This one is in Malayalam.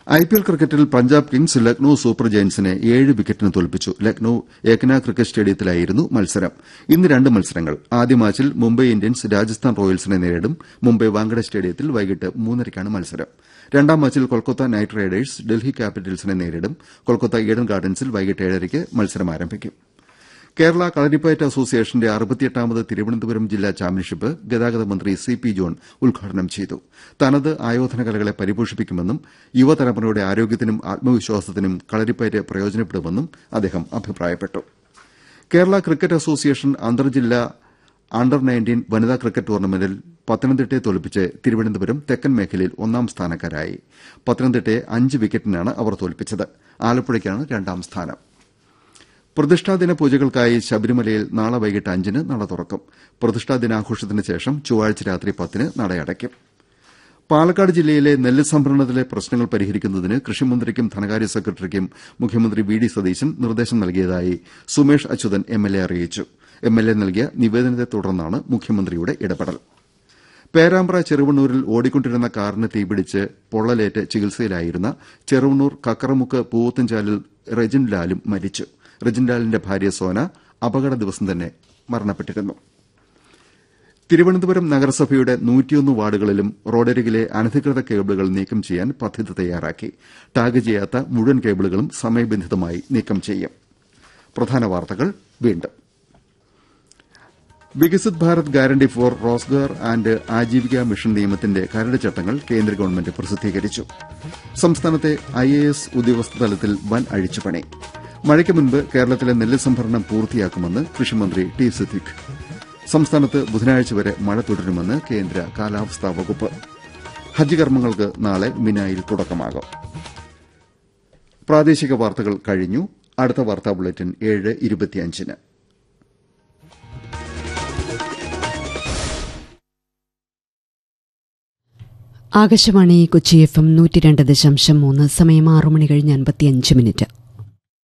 ഐപിഎൽ ക്രിക്കറ്റിൽ പഞ്ചാബ് കിങ്സ് ലക്നൌ സൂപ്പർ ജയന്റ്സിനെ ഏഴ് വിക്കറ്റിന് തോൽപ്പിച്ചു ലക്നൌ ഏകന ക്രിക്കറ്റ് സ്റ്റേഡിയത്തിലായിരുന്നു മത്സരം ഇന്ന് രണ്ട് മത്സരങ്ങൾ ആദ്യ മാച്ചിൽ മുംബൈ ഇന്ത്യൻസ് രാജസ്ഥാൻ റോയൽസിനെ നേരിടും മുംബൈ വാങ്കഡെ സ്റ്റേഡിയത്തിൽ വൈകിട്ട് മൂന്നരയ്ക്കാണ് മത്സരം രണ്ടാം മാച്ചിൽ കൊൽക്കത്ത നൈറ്റ് റൈഡേഴ്സ് ഡൽഹി ക്യാപിറ്റൽസിനെ നേരിടും കൊൽക്കത്ത ഈഡൻ ഗാർഡൻസിൽ വൈകിട്ട് ഏഴരയ്ക്ക് മത്സരം ആരംഭിക്കും കേരള കളരിപ്പയറ്റ് അസോസിയേഷന്റെ അറുപത്തിയെട്ടാമത് തിരുവനന്തപുരം ജില്ലാ ചാമ്പ്യൻഷിപ്പ് ഗതാഗത മന്ത്രി സി പി ജോൺ ഉദ്ഘാടനം ചെയ്തു തനത് ആയോധന കലകളെ പരിപോഷിപ്പിക്കുമെന്നും യുവതലമുറയുടെ ആരോഗ്യത്തിനും ആത്മവിശ്വാസത്തിനും കളരിപ്പയറ്റ് പ്രയോജനപ്പെടുമെന്നും അദ്ദേഹം അഭിപ്രായപ്പെട്ടു കേരള ക്രിക്കറ്റ് അസോസിയേഷൻ അന്തർജില്ലാ അണ്ടർ നയൻറ്റീൻ വനിതാ ക്രിക്കറ്റ് ടൂർണമെന്റിൽ പത്തനംതിട്ടയെ തോൽപ്പിച്ച് തിരുവനന്തപുരം തെക്കൻ മേഖലയിൽ ഒന്നാം സ്ഥാനക്കാരായി പത്തനംതിട്ടയെ അഞ്ച് വിക്കറ്റിനാണ് അവർ തോൽപ്പിച്ചത് ആലപ്പുഴയ്ക്കാണ് രണ്ടാം സ്ഥാനം പ്രതിഷ്ഠാദിന പൂജകൾക്കായി ശബരിമലയിൽ നാളെ വൈകിട്ട് അഞ്ചിന് നട തുറക്കും പ്രതിഷ്ഠാ ദിനാഘോഷത്തിന് ശേഷം ചൊവ്വാഴ്ച രാത്രി പത്തിന് നടയടയ്ക്കും പാലക്കാട് ജില്ലയിലെ നെല്ല് സംഭരണത്തിലെ പ്രശ്നങ്ങൾ പരിഹരിക്കുന്നതിന് കൃഷിമന്ത്രിക്കും ധനകാര്യ സെക്രട്ടറിക്കും മുഖ്യമന്ത്രി വി ഡി സതീശൻ നിർദ്ദേശം നൽകിയതായി സുമേഷ് അച്യുതൻ എംഎൽഎ അറിയിച്ചു എംഎൽഎ നൽകിയ നിവേദനത്തെ തുടർന്നാണ് മുഖ്യമന്ത്രിയുടെ ഇടപെടൽ പേരാമ്പ്ര ചെറുവണ്ണൂരിൽ ഓടിക്കൊണ്ടിരുന്ന കാറിന് തീപിടിച്ച് പൊള്ളലേറ്റ് ചികിത്സയിലായിരുന്ന ചെറുവണ്ണൂർ കക്കറമുക്ക് പൂവത്തുംചാലിൽ റെജിൻ ലാലും മരിച്ചു റെജിൻ ലാലിന്റെ ഭാര്യ സോന അപകട ദിവസം തന്നെ മരണപ്പെട്ടിരുന്നു തിരുവനന്തപുരം നഗരസഭയുടെ നൂറ്റിയൊന്ന് വാർഡുകളിലും റോഡരികിലെ അനധികൃത കേബിളുകൾ നീക്കം ചെയ്യാൻ പദ്ധതി തയ്യാറാക്കി ടാഗ് ചെയ്യാത്ത മുഴുവൻ കേബിളുകളും സമയബന്ധിതമായി നീക്കം ചെയ്യും പ്രധാന വാർത്തകൾ വീണ്ടും Viksit Bharat guarantee for Rozgar and Ajeevika mission നിയമത്തിന്റെ കരട് ചട്ടങ്ങൾ കേന്ദ്ര ഗവൺമെന്റ് പ്രസിദ്ധീകരിച്ചു സംസ്ഥാനത്തെ ഐ എ എസ് ഉദ്യോഗസ്ഥ തലത്തിൽ വൻ അഴിച്ചുപണി മഴയ്ക്ക് മുൻപ് കേരളത്തിലെ നെല്ല് സംഭരണം പൂർത്തിയാക്കുമെന്ന് കൃഷിമന്ത്രി ടി സിദ്ദിഖ് സംസ്ഥാനത്ത് ബുധനാഴ്ച വരെ മഴ തുടരുമെന്ന് കേന്ദ്ര കാലാവസ്ഥാ വകുപ്പ് ഹജ്ജ് കർമ്മങ്ങൾക്ക് നാളെ മിനായിൽ തുടക്കമാകും പ്രാദേശിക വാർത്തകൾ കഴിഞ്ഞു അടുത്ത വാർത്താ ബുള്ളറ്റിൻ ഏഴ് ഇരുപത്തിയഞ്ചിന് ആകാശവാണി കൊച്ചി എഫ് എം നൂറ്റി രണ്ട് ദശാംശം മൂന്ന് സമയം ആറു മണി കഴിഞ്ഞ് അൻപത്തിയഞ്ച് മിനിറ്റ്